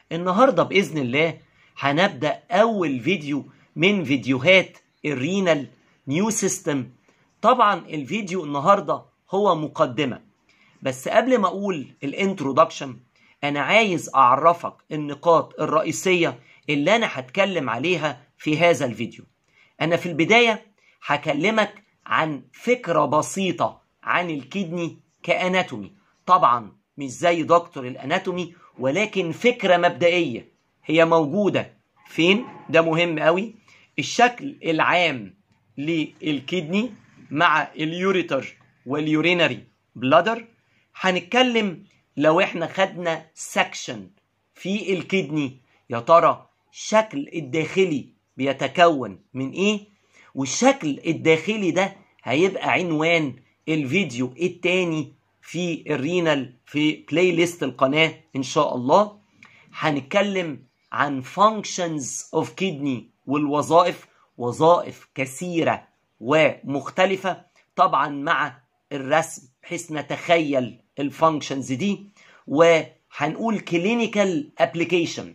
النهاردة بإذن الله هنبدأ أول فيديو من فيديوهات الرينال نيو سيستم طبعا الفيديو النهاردة هو مقدمة بس قبل ما أقول الانترودكشن أنا عايز أعرفك النقاط الرئيسية اللي أنا هتكلم عليها في هذا الفيديو أنا في البداية هكلمك عن فكرة بسيطة عن الكدني كأناتومي طبعا مش زي دكتور الأناتومي ولكن فكرة مبدئية هي موجودة فين ده مهم قوي الشكل العام للكدني مع اليوريتر واليورينري بلادر هنتكلم لو احنا خدنا سكشن في الكدني يا ترى الشكل الداخلي بيتكون من ايه والشكل الداخلي ده هيبقى عنوان الفيديو التاني في الرينال في بلاي ليست القناة ان شاء الله هنتكلم عن functions of kidney والوظائف وظائف كثيرة ومختلفة طبعا مع الرسم بحيث نتخيل الفانكشنز دي وهنقول كلينيكال ابلكيشن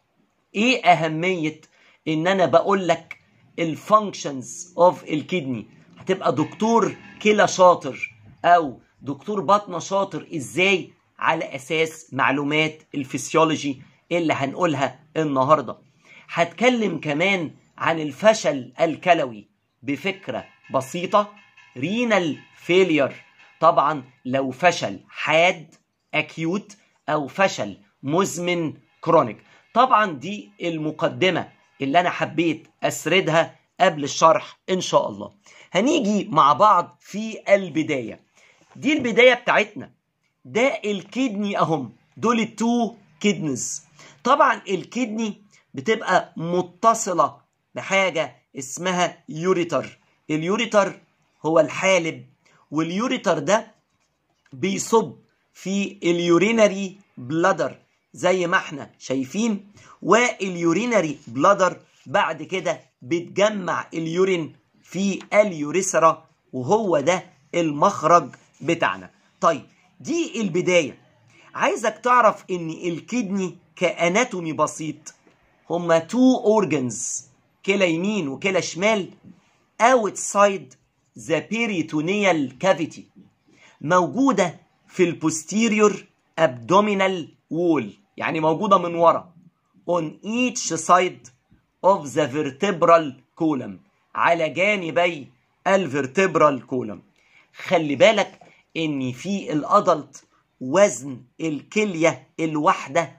ايه اهمية ان انا بقول لك الفانكشنز اوف الكدني هتبقى دكتور كلى شاطر او دكتور بطنه شاطر ازاي على اساس معلومات الفسيولوجي اللي هنقولها النهارده هتكلم كمان عن الفشل الكلوي بفكره بسيطه رينال فيلير طبعا لو فشل حاد اكيوت او فشل مزمن كرونيك طبعا دي المقدمه اللي انا حبيت اسردها قبل الشرح ان شاء الله هنيجي مع بعض في البدايه دي البدايه بتاعتنا ده الكدني اهم دول التو كدنز طبعا الكدني بتبقى متصله بحاجه اسمها يوريتر اليوريتر هو الحالب واليوريتر ده بيصب في اليورينري بلادر زي ما احنا شايفين واليورينري بلادر بعد كده بتجمع اليورين في اليوريثرا وهو ده المخرج بتاعنا طيب دي البدايه عايزك تعرف ان الكدني كاناتومي بسيط هما تو اورجنز كلا يمين وكلا شمال outside the peritoneal cavity موجودة في البوستيريور abdominal wall يعني موجودة من ورا on each side of the vertebral column على جانبي الفرتبرال كولم خلي بالك ان في الادلت وزن الكلية الواحدة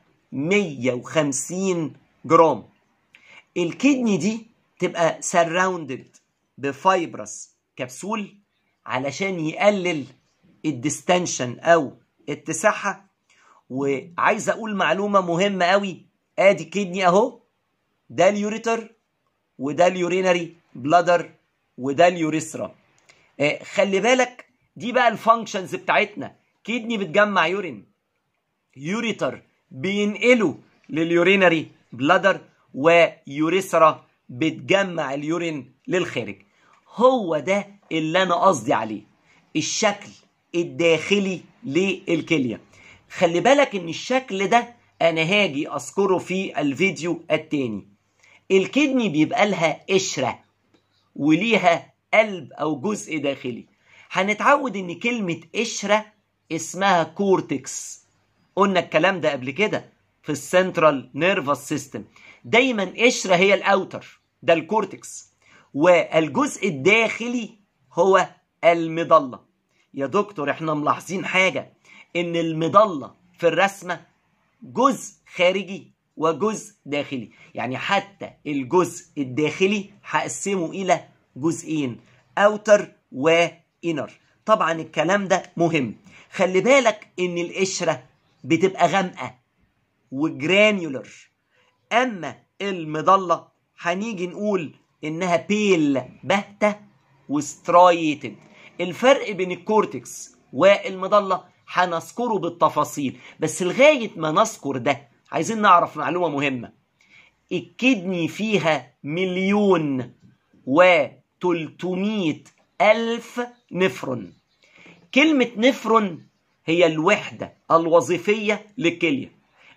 150 جرام الكدني دي تبقى سراوندد بفايبرس كبسول علشان يقلل الديستنشن او اتساعها وعايز اقول معلومه مهمه قوي ادي كدني اهو ده اليوريتر وده اليورينري بلادر وده اليوريثرا آه خلي بالك دي بقى الفانكشنز بتاعتنا كدني بتجمع يورين يوريتر بينقله لليورينري بلادر ويوريثرا بتجمع اليورين للخارج هو ده اللي انا قصدي عليه الشكل الداخلي للكليه خلي بالك ان الشكل ده انا هاجي اذكره في الفيديو التاني الكدني بيبقى لها قشره وليها قلب او جزء داخلي هنتعود ان كلمه قشره اسمها كورتكس قلنا الكلام ده قبل كده في السنترال نيرفس سيستم دايما قشره هي الاوتر ده الكورتكس والجزء الداخلي هو المضله يا دكتور احنا ملاحظين حاجه ان المضله في الرسمه جزء خارجي وجزء داخلي يعني حتى الجزء الداخلي هقسمه الى جزئين اوتر وانر طبعا الكلام ده مهم خلي بالك ان القشره بتبقى غامقه وجرانيولر اما المضله هنيجي نقول انها بيل باهته وسترايتد الفرق بين الكورتكس والمضله هنذكره بالتفاصيل بس لغايه ما نذكر ده عايزين نعرف معلومه مهمه الكدني فيها مليون و 300 ألف نفرون كلمة نفرون هي الوحدة الوظيفية للكلية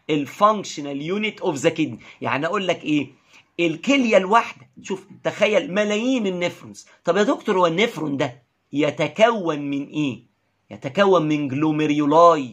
الفانكشنال يونت اوف ذا كدني يعني اقول لك ايه الكليه الواحده شوف تخيل ملايين النفرونز طب يا دكتور هو النفرون ده يتكون من ايه يتكون من جلوميريولاي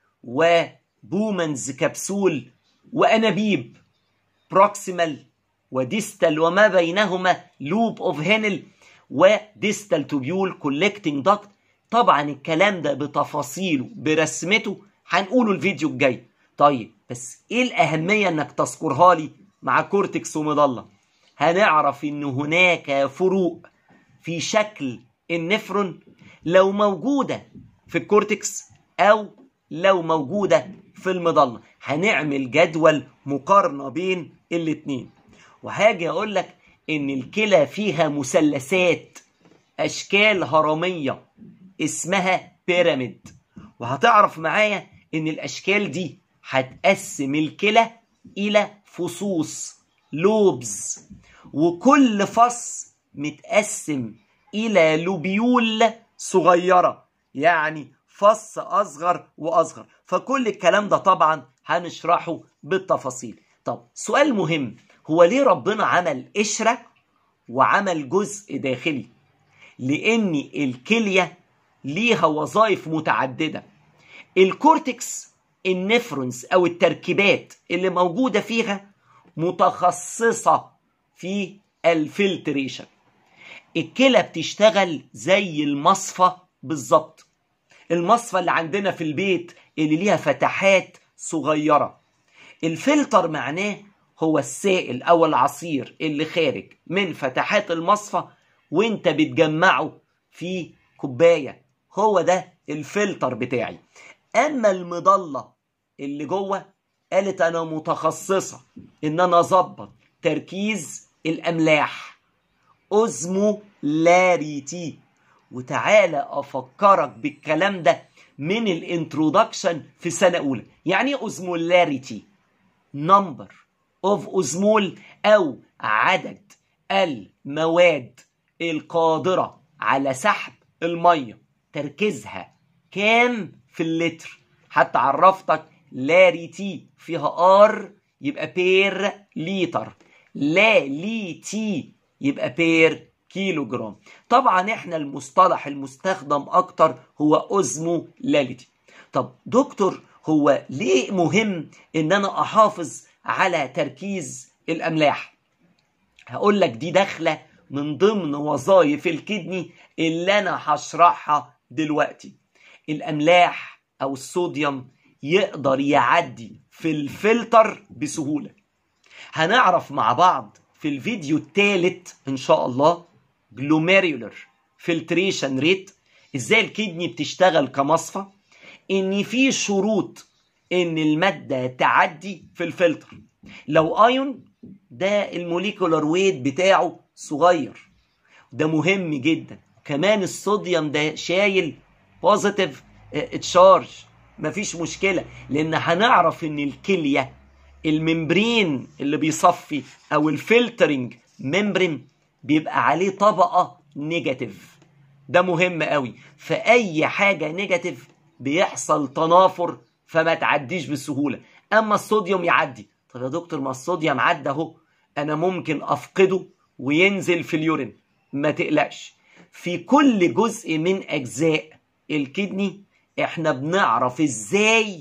وبومنز كبسول وانابيب بروكسيمال وديستال وما بينهما لوب اوف هينل وديستال توبيول كولكتنج داكت طبعا الكلام ده بتفاصيله برسمته هنقوله الفيديو الجاي طيب بس ايه الاهميه انك تذكرها لي مع كورتكس ومضله هنعرف ان هناك فروق في شكل النفرون لو موجوده في الكورتكس او لو موجوده في المضله هنعمل جدول مقارنه بين الاتنين وهاجي اقول لك ان الكلى فيها مثلثات اشكال هرميه اسمها بيراميد وهتعرف معايا ان الاشكال دي هتقسم الكلى الى فصوص لوبز وكل فص متقسم الى لوبيول صغيره يعني فص اصغر واصغر فكل الكلام ده طبعا هنشرحه بالتفاصيل طب سؤال مهم هو ليه ربنا عمل قشره وعمل جزء داخلي لان الكليه ليها وظائف متعدده الكورتكس النفرونز او التركيبات اللي موجوده فيها متخصصه في الفلتريشن الكلى بتشتغل زي المصفى بالظبط المصفى اللي عندنا في البيت اللي ليها فتحات صغيره الفلتر معناه هو السائل او العصير اللي خارج من فتحات المصفى وانت بتجمعه في كوبايه هو ده الفلتر بتاعي اما المضله اللي جوه قالت انا متخصصه ان انا اظبط تركيز الاملاح اوزمولاريتي وتعالى افكرك بالكلام ده من الانترودكشن في سنه اولى يعني ايه اوزمولاريتي نمبر اوف اوزمول او عدد المواد القادره على سحب الميه تركيزها كام في اللتر حتى عرفتك لاريتي فيها ار يبقى بير لتر لا ليتي يبقى بير كيلو جرام طبعا احنا المصطلح المستخدم اكتر هو اوزمو لاليتي طب دكتور هو ليه مهم ان انا احافظ على تركيز الاملاح هقول لك دي داخله من ضمن وظائف الكدني اللي انا هشرحها دلوقتي الاملاح او الصوديوم يقدر يعدي في الفلتر بسهوله هنعرف مع بعض في الفيديو الثالث ان شاء الله جلوميريولر فلتريشن ريت ازاي الكدني بتشتغل كمصفى ان في شروط ان الماده تعدي في الفلتر لو ايون ده الموليكولار ويت بتاعه صغير ده مهم جدا كمان الصوديوم ده شايل بوزيتيف تشارج مفيش مشكله لان هنعرف ان الكليه الممبرين اللي بيصفي او الفلترنج ممبرين بيبقى عليه طبقه نيجاتيف ده مهم قوي فاي حاجه نيجاتيف بيحصل تنافر فما تعديش بسهوله اما الصوديوم يعدي طب يا دكتور ما الصوديوم عدى اهو انا ممكن افقده وينزل في اليورين ما تقلقش في كل جزء من اجزاء الكدني احنا بنعرف ازاي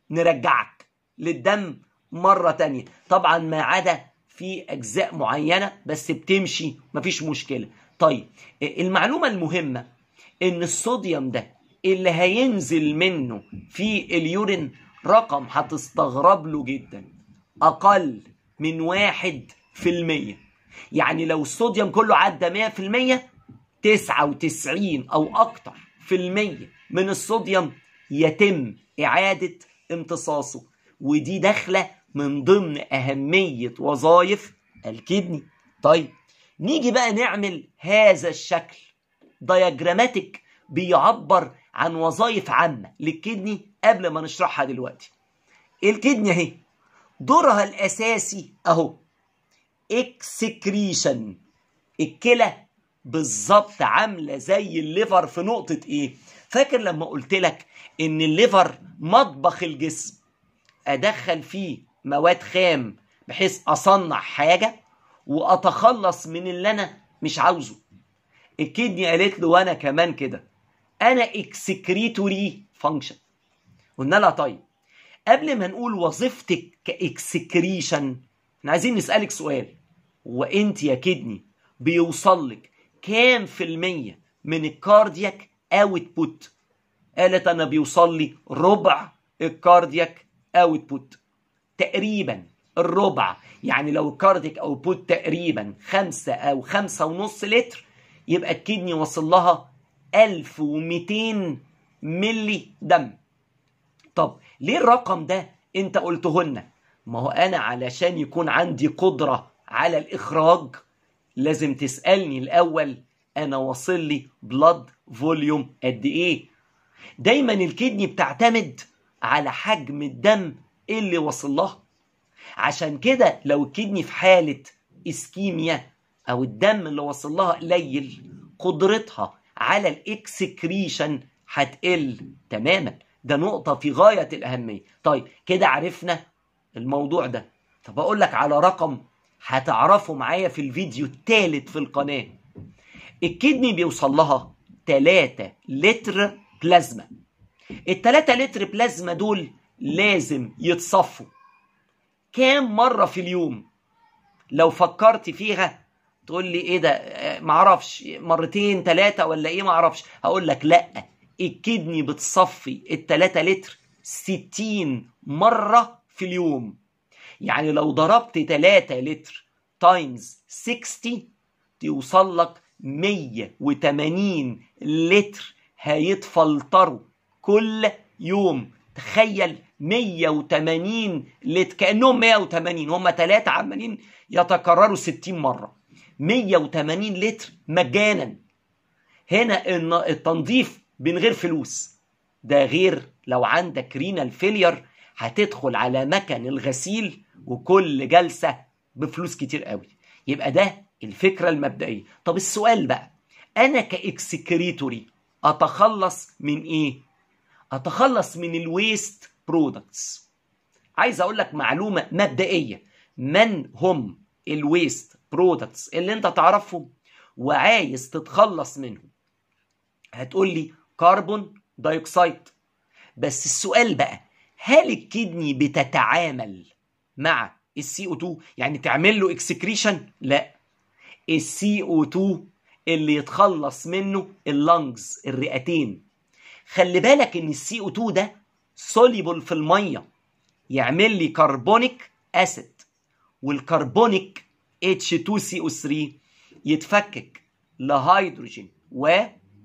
نرجعك للدم مرة تانية طبعا ما عدا في اجزاء معينة بس بتمشي مفيش مشكلة طيب المعلومة المهمة ان الصوديوم ده اللي هينزل منه في اليورين رقم هتستغرب له جدا اقل من واحد في المية يعني لو الصوديوم كله عدى مية في المية تسعة وتسعين او اكتر في المية من الصوديوم يتم اعادة امتصاصه ودي داخلة من ضمن اهمية وظائف الكدني طيب نيجي بقى نعمل هذا الشكل دياجراماتيك بيعبر عن وظائف عامة للكدني قبل ما نشرحها دلوقتي الكدني اهي دورها الاساسي اهو اكسكريشن الكلى بالظبط عامله زي الليفر في نقطه ايه فاكر لما قلت لك ان الليفر مطبخ الجسم ادخل فيه مواد خام بحيث اصنع حاجه واتخلص من اللي انا مش عاوزه الكدني قالت له وانا كمان كده انا اكسكريتوري فانكشن قلنا لها طيب قبل ما نقول وظيفتك كاكسكريشن احنا عايزين نسالك سؤال وانت يا كدني بيوصل لك كام في المية من الكاردياك اوت بوت قالت انا بيوصل لي ربع الكاردياك اوت بوت تقريبا الربع يعني لو الكاردياك اوت بوت تقريبا خمسة او خمسة ونص لتر يبقى الكدني وصل لها 1200 ملي دم طب ليه الرقم ده انت قلته لنا ما هو انا علشان يكون عندي قدرة على الاخراج لازم تسألني الاول انا واصل لي بلاد فوليوم قد ايه دايما الكدني بتعتمد على حجم الدم اللي وصل لها عشان كده لو الكدني في حالة اسكيميا او الدم اللي وصل لها قليل قدرتها على الاكسكريشن هتقل تماما ده نقطة في غاية الأهمية طيب كده عرفنا الموضوع ده طب أقول لك على رقم هتعرفه معايا في الفيديو الثالث في القناة الكدني بيوصل لها 3 لتر بلازما ال 3 لتر بلازما دول لازم يتصفوا كام مرة في اليوم لو فكرت فيها تقول لي ايه ده معرفش مرتين ثلاثة ولا ايه معرفش هقول لك لا الكدني بتصفي التلاتة لتر ستين مرة في اليوم يعني لو ضربت تلاتة لتر تايمز 60 توصل لك 180 لتر هيتفلتروا كل يوم تخيل 180 لتر كأنهم 180 هم ثلاثة عمالين يتكرروا 60 مرة 180 لتر مجانا هنا التنظيف من غير فلوس ده غير لو عندك رينال فيلير هتدخل على مكن الغسيل وكل جلسة بفلوس كتير قوي يبقى ده الفكرة المبدئية طب السؤال بقى أنا كإكسكريتوري أتخلص من إيه؟ أتخلص من الويست برودكتس عايز أقول لك معلومة مبدئية من هم الويست برودكتس اللي أنت تعرفهم وعايز تتخلص منهم هتقول لي كربون دايوكسيد بس السؤال بقى هل الكدني بتتعامل مع السي او 2 يعني تعمل له اكسكريشن لا السي او 2 اللي يتخلص منه اللنجز الرئتين خلي بالك ان السي او 2 ده سوليبل في الميه يعمل لي كربونيك اسيد والكربونيك H2CO3 يتفكك لهيدروجين و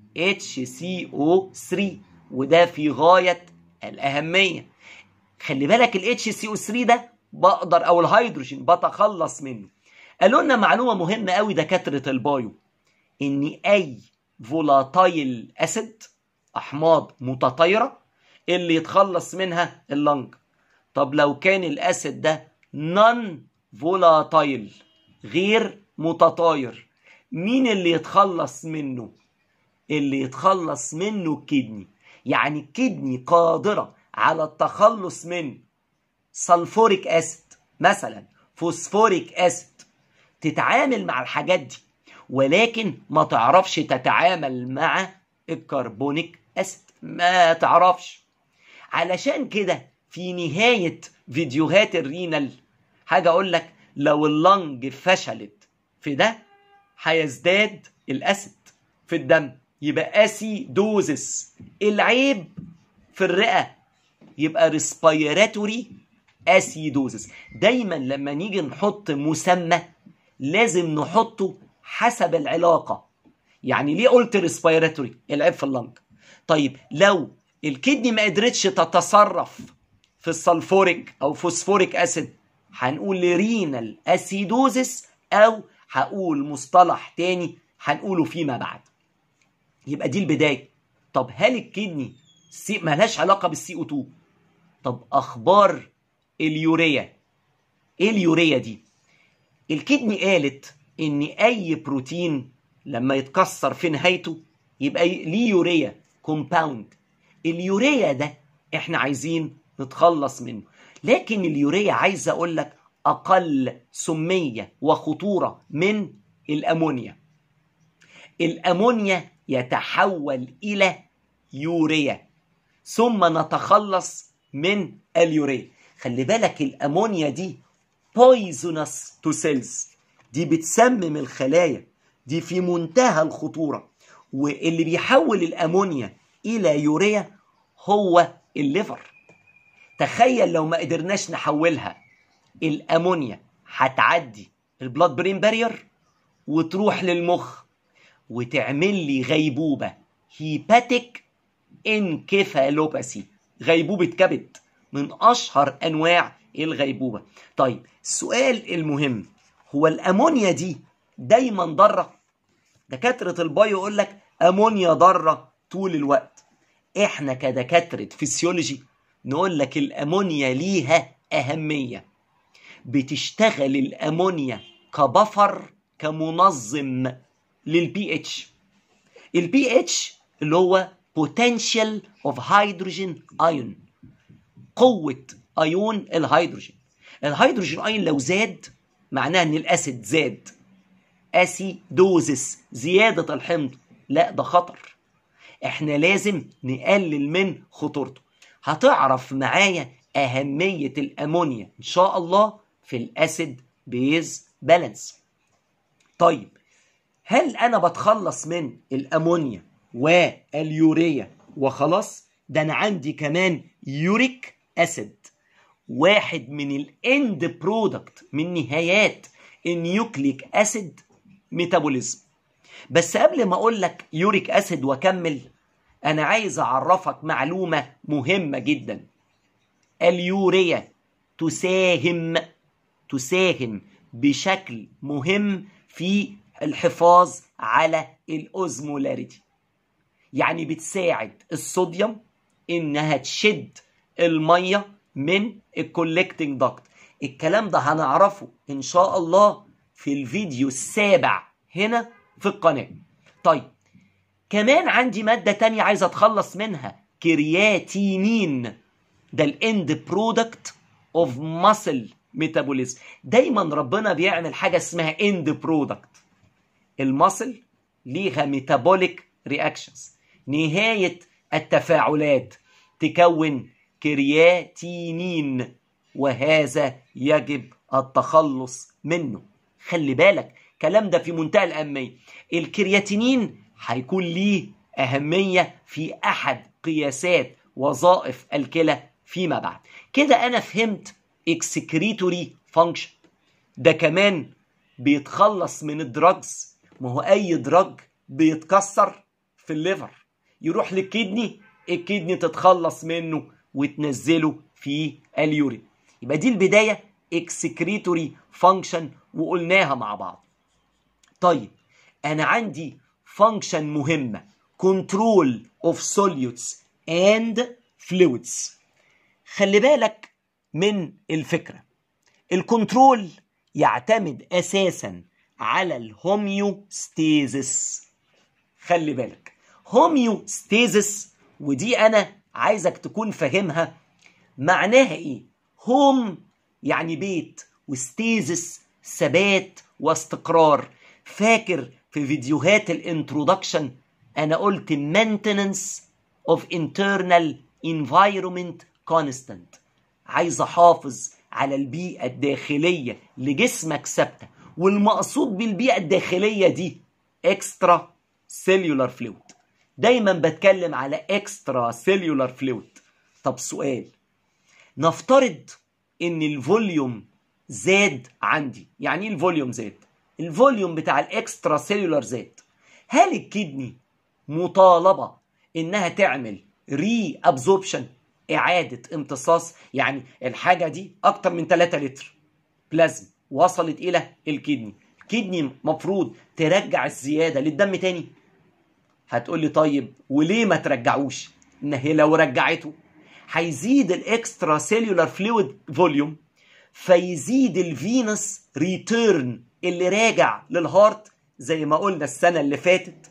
HCO3 وده في غاية الأهمية خلي بالك ال HCO3 ده بقدر أو الهيدروجين بتخلص منه قالوا لنا معلومة مهمة قوي دكاترة البايو إن أي فولاتايل أسيد أحماض متطايرة اللي يتخلص منها اللنج طب لو كان الأسيد ده نون فولاتايل غير متطاير مين اللي يتخلص منه اللي يتخلص منه الكدني يعني الكدني قادرة على التخلص من سلفوريك اسيد مثلا فوسفوريك اسيد تتعامل مع الحاجات دي ولكن ما تعرفش تتعامل مع الكربونيك اسيد ما تعرفش علشان كده في نهاية فيديوهات الرينال حاجة اقول لك لو اللنج فشلت في ده هيزداد الاسيد في الدم يبقى اسيدوزس العيب في الرئه يبقى ريسبيراتوري اسيدوزس دايما لما نيجي نحط مسمى لازم نحطه حسب العلاقه يعني ليه قلت ريسبيراتوري العيب في اللنج طيب لو الكدني ما قدرتش تتصرف في السلفوريك او فوسفوريك اسيد هنقول رينال اسيدوزس او هقول مصطلح تاني هنقوله فيما بعد يبقى دي البدايه طب هل الكدني سي ملهاش علاقه بالسي او 2 طب اخبار اليوريا ايه اليوريا دي الكدني قالت ان اي بروتين لما يتكسر في نهايته يبقى ليه يوريا كومباوند اليوريا ده احنا عايزين نتخلص منه لكن اليوريا عايز اقول لك اقل سميه وخطوره من الامونيا الامونيا يتحول الى يوريا ثم نتخلص من اليوريا خلي بالك الامونيا دي poisonous to cells دي بتسمم الخلايا دي في منتهى الخطورة واللي بيحول الأمونيا إلى يوريا هو الليفر تخيل لو ما قدرناش نحولها الأمونيا هتعدي البلاد برين بارير وتروح للمخ وتعمل لي غيبوبة هيباتيك انكيفالوباسي غيبوبة كبد من أشهر أنواع الغيبوبة طيب السؤال المهم هو الأمونيا دي دايما ضارة دكاترة البايو يقول لك أمونيا ضارة طول الوقت احنا كدكاترة فيسيولوجي نقول لك الأمونيا ليها أهمية بتشتغل الأمونيا كبفر كمنظم للبي اتش البي اتش اللي هو potential of hydrogen ion قوة ايون الهيدروجين الهيدروجين ايون لو زاد معناه ان الاسيد زاد اسيدوزس زيادة الحمض لا ده خطر احنا لازم نقلل من خطورته هتعرف معايا أهمية الأمونيا إن شاء الله في الأسيد بيز بالانس طيب هل أنا بتخلص من الأمونيا واليوريا وخلاص ده أنا عندي كمان يوريك أسيد واحد من الاند برودكت من نهايات النيوكليك أسيد ميتابوليزم بس قبل ما أقول لك يوريك أسيد وأكمل أنا عايز أعرفك معلومة مهمة جدا اليوريا تساهم تساهم بشكل مهم في الحفاظ على الأوزمولاريتي يعني بتساعد الصوديوم إنها تشد المية من الكولكتنج داكت الكلام ده هنعرفه إن شاء الله في الفيديو السابع هنا في القناة طيب كمان عندي مادة تانية عايز أتخلص منها كرياتينين ده الاند برودكت اوف ماسل ميتابوليزم دايما ربنا بيعمل حاجة اسمها اند برودكت الماسل ليها ميتابوليك رياكشنز نهاية التفاعلات تكون كرياتينين وهذا يجب التخلص منه خلي بالك كلام ده في منتهى الأهمية الكرياتينين هيكون ليه أهمية في أحد قياسات وظائف الكلى فيما بعد كده أنا فهمت اكسكريتوري فانكشن ده كمان بيتخلص من الدراجز ما هو أي دراج بيتكسر في الليفر يروح للكدني الكدني تتخلص منه وتنزله في اليورين يبقى دي البداية اكسكريتوري فانكشن وقلناها مع بعض طيب أنا عندي فانكشن مهمة كنترول اوف solutes and fluids خلي بالك من الفكرة الكنترول يعتمد أساسا على الهوميوستيزس خلي بالك هوميوستيزس ودي أنا عايزك تكون فاهمها معناها إيه هوم يعني بيت وستيزس ثبات واستقرار فاكر في فيديوهات الانترودكشن انا قلت maintenance of internal environment constant عايز احافظ على البيئة الداخلية لجسمك ثابتة والمقصود بالبيئة الداخلية دي اكسترا سيلولار فلويد دايما بتكلم على اكسترا سيلولار فلويد طب سؤال نفترض ان الفوليوم زاد عندي يعني ايه الفوليوم زاد الفوليوم بتاع الاكسترا سيلولار زاد هل الكدني مطالبه انها تعمل ري ابزوربشن اعاده امتصاص يعني الحاجه دي اكتر من 3 لتر بلازما وصلت الى الكدني الكدني مفروض ترجع الزياده للدم تاني هتقول لي طيب وليه ما ترجعوش ان هي لو رجعته هيزيد الاكسترا سيلولار فلويد فوليوم فيزيد الفينس ريتيرن اللي راجع للهارت زي ما قلنا السنه اللي فاتت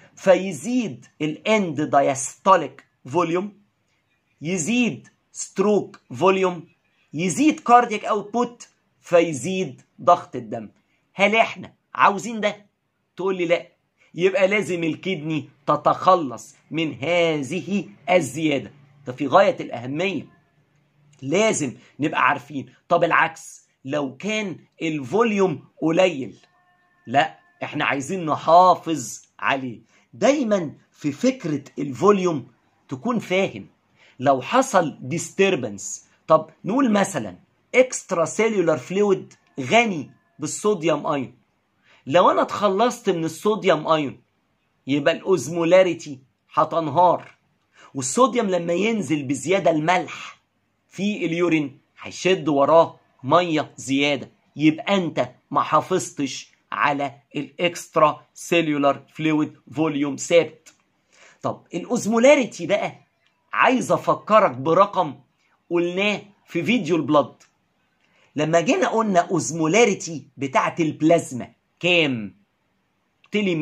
فيزيد الاند دايستوليك فوليوم يزيد ستروك فوليوم يزيد كاردياك اوتبوت فيزيد ضغط الدم هل احنا عاوزين ده تقول لي لا يبقى لازم الكدني تتخلص من هذه الزياده ده في غايه الاهميه لازم نبقى عارفين طب العكس لو كان الفوليوم قليل لا احنا عايزين نحافظ عليه دايما في فكره الفوليوم تكون فاهم لو حصل disturbance طب نقول مثلا اكسترا سيلولار فلويد غني بالصوديوم ايون لو انا اتخلصت من الصوديوم ايون يبقى الاوزمولاريتي هتنهار والصوديوم لما ينزل بزياده الملح في اليورين هيشد وراه ميه زياده يبقى انت ما حافظتش على الاكسترا سيلولار فلويد فوليوم ثابت طب الاوزمولاريتي بقى عايز افكرك برقم قلناه في فيديو البلد لما جينا قلنا اوزمولاريتي بتاعت البلازما كام قلت لي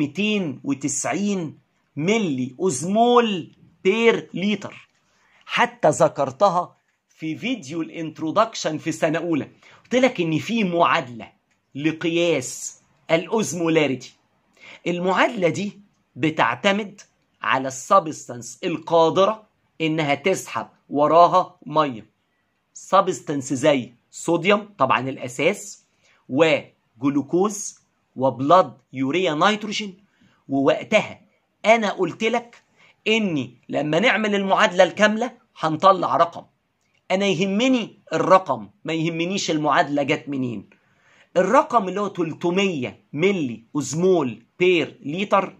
290 ملي اوزمول بير لتر حتى ذكرتها في فيديو الانترودكشن في سنه اولى قلت لك ان في معادله لقياس الاوزمولاريتي المعادله دي بتعتمد على السبستانس القادره انها تسحب وراها ميه سبستانس زي صوديوم طبعا الاساس وجلوكوز وبلاد يوريا نيتروجين ووقتها انا قلت لك اني لما نعمل المعادله الكامله هنطلع رقم انا يهمني الرقم ما يهمنيش المعادله جت منين الرقم اللي هو 300 ملي اوزمول بير لتر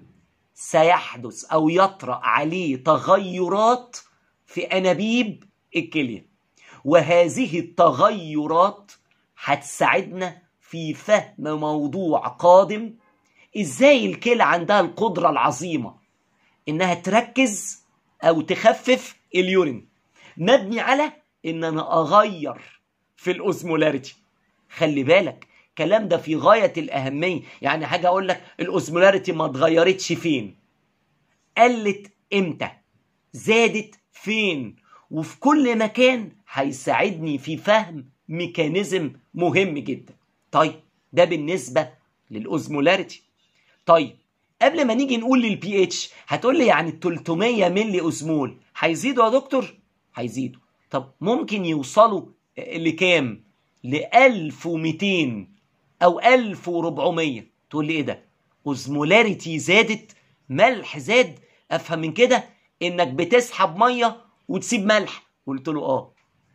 سيحدث او يطرا عليه تغيرات في انابيب الكليه وهذه التغيرات هتساعدنا في فهم موضوع قادم ازاي الكلى عندها القدره العظيمه انها تركز او تخفف اليورين مبني على ان انا اغير في الاوزمولاريتي خلي بالك الكلام ده في غايه الاهميه يعني حاجه اقول لك الاوزمولاريتي ما اتغيرتش فين قلت امتى زادت فين وفي كل مكان هيساعدني في فهم ميكانيزم مهم جدا طيب ده بالنسبه للاوزمولاريتي طيب قبل ما نيجي نقول للبي اتش هتقول لي يعني 300 ملي اوزمول هيزيدوا يا دكتور هيزيدوا طب ممكن يوصلوا لكام ل 1200 او 1400 تقول لي ايه ده اوزمولاريتي زادت ملح زاد افهم من كده انك بتسحب ميه وتسيب ملح قلت له اه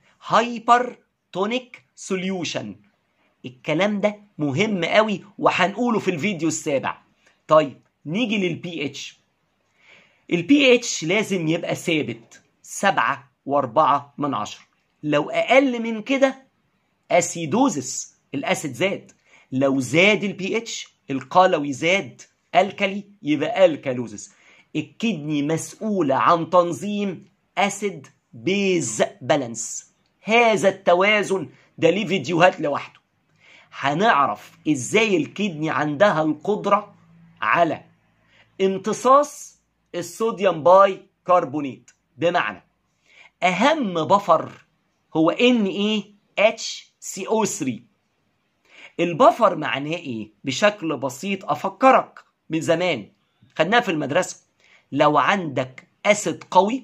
هايبر تونيك سوليوشن الكلام ده مهم قوي وهنقوله في الفيديو السابع طيب نيجي للبي اتش البي اتش لازم يبقى ثابت سبعة واربعة من عشرة لو اقل من كده اسيدوزس الاسيد زاد لو زاد البي اتش القلوي زاد الكلي يبقى الكالوزس الكدني مسؤولة عن تنظيم اسيد بيز بالانس هذا التوازن ده ليه فيديوهات لوحده هنعرف ازاي الكدني عندها القدرة على امتصاص الصوديوم باي كربونيت بمعنى اهم بفر هو ان ايه اتش سي او 3 البفر معناه ايه بشكل بسيط افكرك من زمان خدناها في المدرسه لو عندك اسيد قوي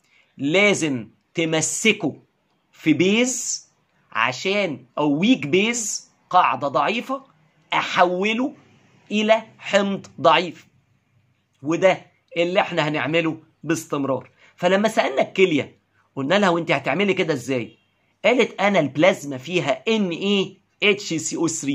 لازم تمسكه في بيز عشان او ويك بيز قاعده ضعيفه احوله الى حمض ضعيف وده اللي احنا هنعمله باستمرار فلما سالنا الكليه قلنا لها وانت هتعملي كده ازاي قالت انا البلازما فيها ان ايه اتش سي او 3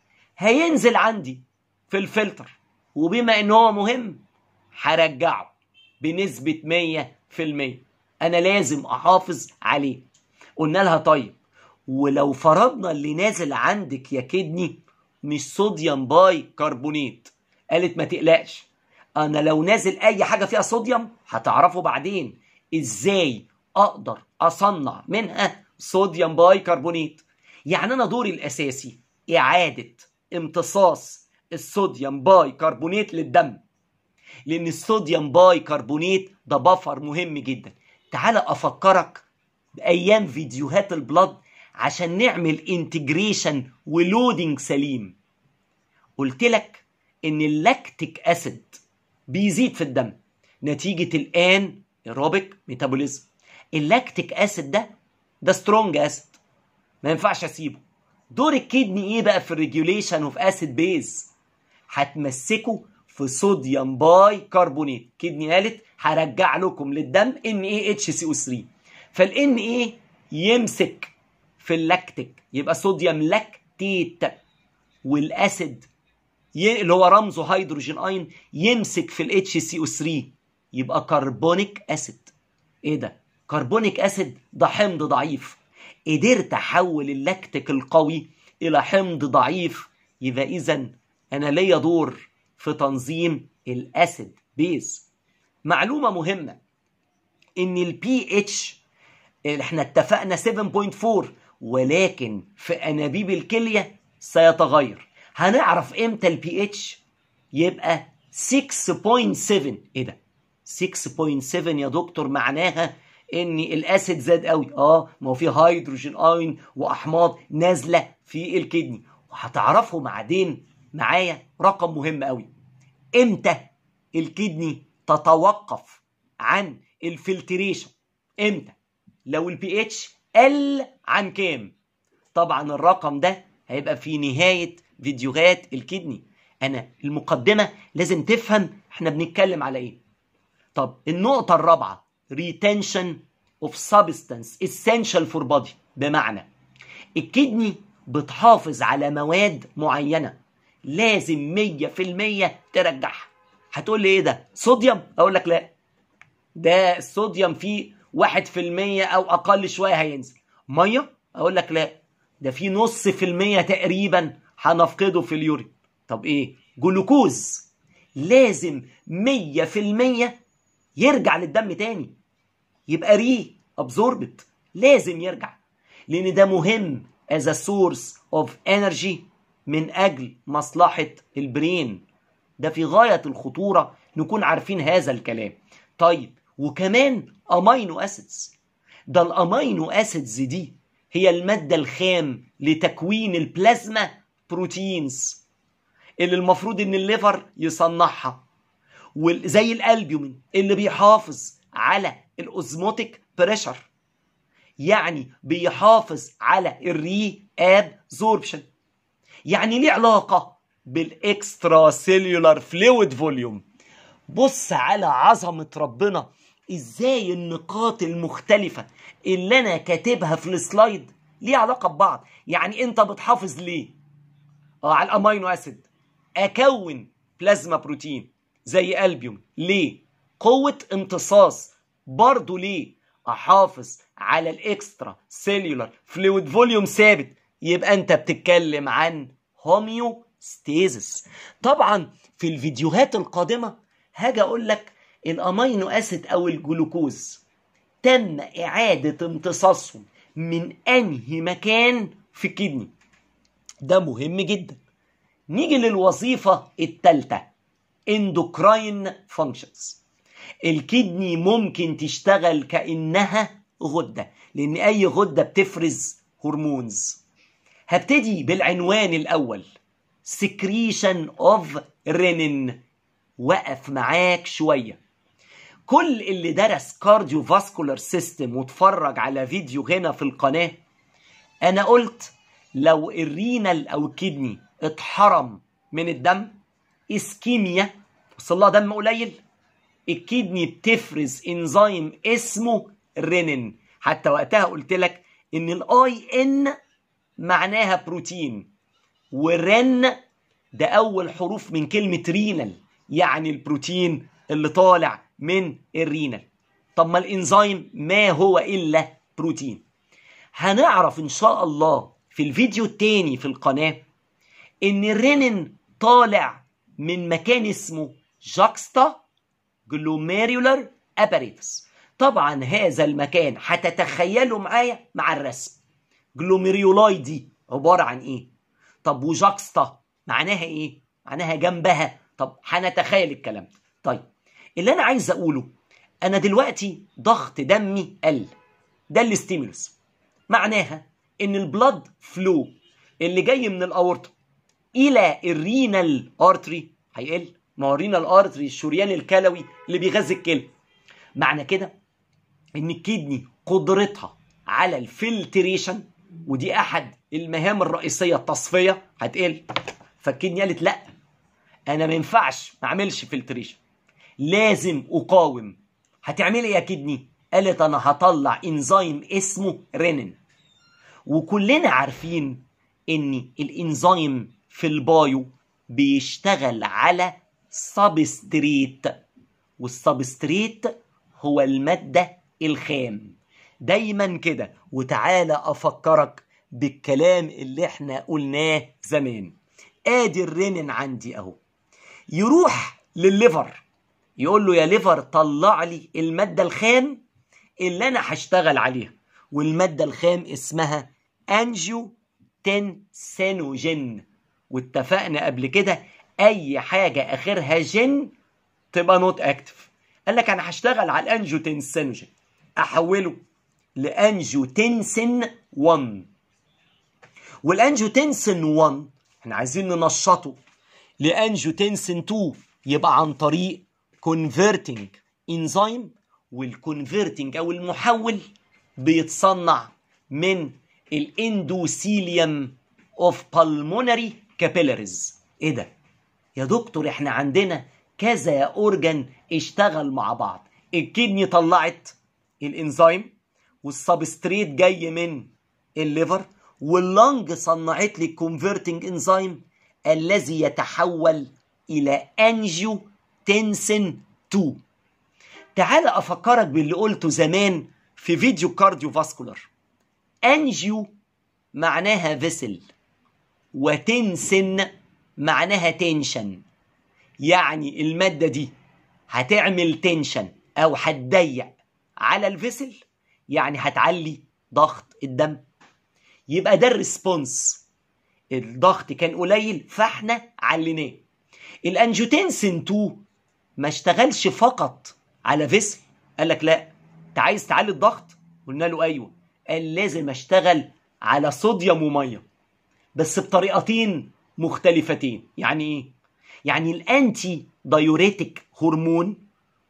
هينزل عندي في الفلتر وبما ان هو مهم هرجعه بنسبة 100% انا لازم احافظ عليه قلنا لها طيب ولو فرضنا اللي نازل عندك يا كدني مش صوديوم باي كربونيت قالت ما تقلقش انا لو نازل اي حاجة فيها صوديوم هتعرفوا بعدين ازاي اقدر اصنع منها صوديوم باي كربونيت يعني انا دوري الاساسي اعاده امتصاص الصوديوم باي كربونيت للدم لان الصوديوم باي كربونيت ده بفر مهم جدا تعال افكرك بايام فيديوهات البلد عشان نعمل انتجريشن ولودنج سليم قلت لك ان اللاكتيك اسيد بيزيد في الدم نتيجة الان ايروبيك ميتابوليزم اللاكتيك اسيد ده ده سترونج اسيد ما ينفعش اسيبه دور الكدني ايه بقى في الريجوليشن اوف اسيد بيز هتمسكه في صوديوم باي كربونات كدني قالت هرجع لكم للدم ان اي اتش سي او 3 فالان ايه يمسك في اللاكتيك يبقى صوديوم لاكتيت والاسيد اللي هو رمزه هيدروجين اين يمسك في الاتش سي او 3 يبقى كربونيك اسيد ايه ده كربونيك اسيد ده حمض ضعيف قدرت احول اللاكتيك القوي الى حمض ضعيف يبقى اذا انا ليا دور في تنظيم الاسيد بيز معلومه مهمه ان البي اتش احنا اتفقنا 7.4 ولكن في انابيب الكليه سيتغير هنعرف امتى البي اتش يبقى 6.7 ايه ده 6.7 يا دكتور معناها ان الاسيد زاد قوي اه ما هو في هيدروجين اين واحماض نازله في الكدني وهتعرفوا بعدين معايا رقم مهم قوي امتى الكدني تتوقف عن الفلتريشن امتى لو البي اتش قل عن كام طبعا الرقم ده هيبقى في نهايه فيديوهات الكدني انا المقدمه لازم تفهم احنا بنتكلم على ايه طب النقطه الرابعه retention of substance essential for body بمعنى الكدني بتحافظ على مواد معينة لازم مية في المية ترجعها هتقول لي ايه ده صوديوم اقول لك لا ده الصوديوم فيه واحد في المية او اقل شوية هينزل مية اقول لك لا ده في نص في المية تقريبا هنفقده في اليورين طب ايه جلوكوز لازم مية في المية يرجع للدم تاني يبقى ري ابزوربت لازم يرجع لان ده مهم as a source of energy من اجل مصلحة البرين ده في غاية الخطورة نكون عارفين هذا الكلام طيب وكمان امينو اسيدز ده الامينو اسيدز دي هي المادة الخام لتكوين البلازما بروتينز اللي المفروض ان الليفر يصنعها وزي الالبيومين اللي بيحافظ على الاوزموتيك بريشر يعني بيحافظ على الري ابزوربشن يعني ليه علاقه بالاكسترا سيلولار فلويد فوليوم بص على عظمه ربنا ازاي النقاط المختلفه اللي انا كاتبها في السلايد ليه علاقه ببعض يعني انت بتحافظ ليه اه على الامينو اسيد اكون بلازما بروتين زي البيوم ليه قوه امتصاص برضه ليه احافظ على الاكسترا سيلولار فلويد فوليوم ثابت يبقى انت بتتكلم عن هوميوستيزس طبعا في الفيديوهات القادمه هاجي اقول لك الامينو اسيد او الجلوكوز تم اعاده امتصاصهم من انهي مكان في الكدني ده مهم جدا نيجي للوظيفه الثالثه اندوكراين فانكشنز الكدني ممكن تشتغل كانها غده لان اي غده بتفرز هرمونز هبتدي بالعنوان الاول secretion of renin وقف معاك شويه كل اللي درس كارديو فاسكولار سيستم واتفرج على فيديو هنا في القناه انا قلت لو الرينال او الكدني اتحرم من الدم اسكيميا وصل لها دم قليل الكدني بتفرز انزيم اسمه رينين حتى وقتها قلت لك ان الاي ان معناها بروتين والرن ده اول حروف من كلمه رينال يعني البروتين اللي طالع من الرينال طب ما الانزيم ما هو الا بروتين هنعرف ان شاء الله في الفيديو التاني في القناه ان الرينين طالع من مكان اسمه جاكستا جلوميريولار اباريتس طبعا هذا المكان هتتخيلوا معايا مع الرسم جلوميريولاي دي عباره عن ايه طب وجاكستا معناها ايه معناها جنبها طب هنتخيل الكلام ده طيب اللي انا عايز اقوله انا دلوقتي ضغط دمي قل ده الاستيمولوس معناها ان البلد فلو اللي جاي من الاورطه الى الرينال ارتري هيقل ما هو الرينال ارتري الشريان الكلوي اللي بيغذي الكلى معنى كده ان الكدني قدرتها على الفلتريشن ودي احد المهام الرئيسيه التصفيه هتقل فالكدني قالت لا انا ما ينفعش ما اعملش فلتريشن لازم اقاوم هتعملي ايه يا كدني قالت انا هطلع انزيم اسمه رينين وكلنا عارفين ان الانزيم في البايو بيشتغل على سبستريت والسبستريت هو المادة الخام دايما كده وتعالى افكرك بالكلام اللي احنا قلناه زمان ادي الرينين عندي اهو يروح للليفر يقول له يا ليفر طلع لي المادة الخام اللي انا هشتغل عليها والمادة الخام اسمها انجيو تنسينوجين واتفقنا قبل كده اي حاجة اخرها جن تبقى نوت اكتف قال لك انا هشتغل على الانجيوتنسينوجين احوله لانجيوتنسين 1 والانجيوتنسين 1 احنا عايزين ننشطه لانجيوتنسين 2 يبقى عن طريق كونفرتنج انزيم والكونفرتنج او المحول بيتصنع من الاندوثيليوم اوف بالمونري كابيلاريز ايه ده يا دكتور احنا عندنا كذا اورجان اشتغل مع بعض الكدني طلعت الانزيم والسبستريت جاي من الليفر واللنج صنعت لي الكونفرتنج انزيم الذي يتحول الى انجيو تنسن 2 تعال افكرك باللي قلته زمان في فيديو كارديو فاسكولار انجيو معناها فيسل وتنسن معناها تنشن يعني المادة دي هتعمل تنشن أو هتضيق على الفيسل يعني هتعلي ضغط الدم يبقى ده الريسبونس الضغط كان قليل فاحنا عليناه الانجيوتنسين 2 ما اشتغلش فقط على فيسل قال لك لا انت عايز تعلي الضغط قلنا له ايوه قال لازم اشتغل على صوديوم وميه بس بطريقتين مختلفتين يعني ايه يعني الانتي دايوريتك هرمون